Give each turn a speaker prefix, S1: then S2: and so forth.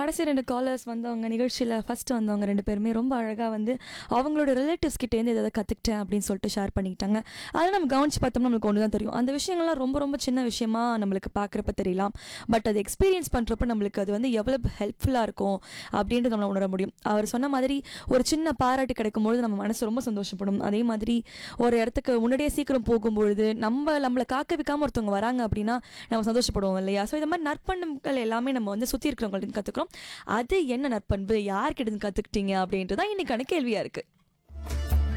S1: கடைசி ரெண்டு காலர்ஸ் வந்தவங்க நிகழ்ச்சியில் ஃபஸ்ட்டு வந்தவங்க ரெண்டு பேருமே ரொம்ப அழகாக வந்து அவங்களோட ரிலேட்டிவ்ஸ் கிட்டேருந்து எதாவது கற்றுக்கிட்டேன் அப்படின்னு சொல்லிட்டு ஷேர் பண்ணிக்கிட்டாங்க அதை நம்ம கவனிச்சு பார்த்தோம்னா நம்மளுக்கு ஒன்று தான் தெரியும் அந்த விஷயங்கள்லாம் ரொம்ப ரொம்ப சின்ன விஷயமா நம்மளுக்கு பார்க்குறப்ப தெரியலாம் பட் அது எக்ஸ்பீரியன்ஸ் பண்ணுறப்ப நம்மளுக்கு அது வந்து எவ்வளோ ஹெல்ப்ஃபுல்லாக இருக்கும் அப்படின்றது நம்மளால் உணர முடியும் அவர் சொன்ன மாதிரி ஒரு சின்ன பாராட்டு கிடைக்கும்பொழுது நம்ம மனசு ரொம்ப சந்தோஷப்படும் அதே மாதிரி ஒரு இடத்துக்கு முன்னாடியே சீக்கிரம் போகும்பொழுது நம்ம நம்மளை காக்க வைக்காம ஒருத்தவங்க வராங்க அப்படின்னா நம்ம சந்தோஷப்படுவோம் இல்லையா ஸோ இந்த மாதிரி நற்பண்புகள் எல்லாமே நம்ம வந்து சுற்றி இருக்கிறவங்கள்ட்ட கற்றுக்குறோம் அது என்ன நற்பண்பு யார்கிட்ட இருந்து கற்றுக்கிட்டீங்க அப்படின்றது தான் இன்னைக்கான கேள்வியாக இருக்குது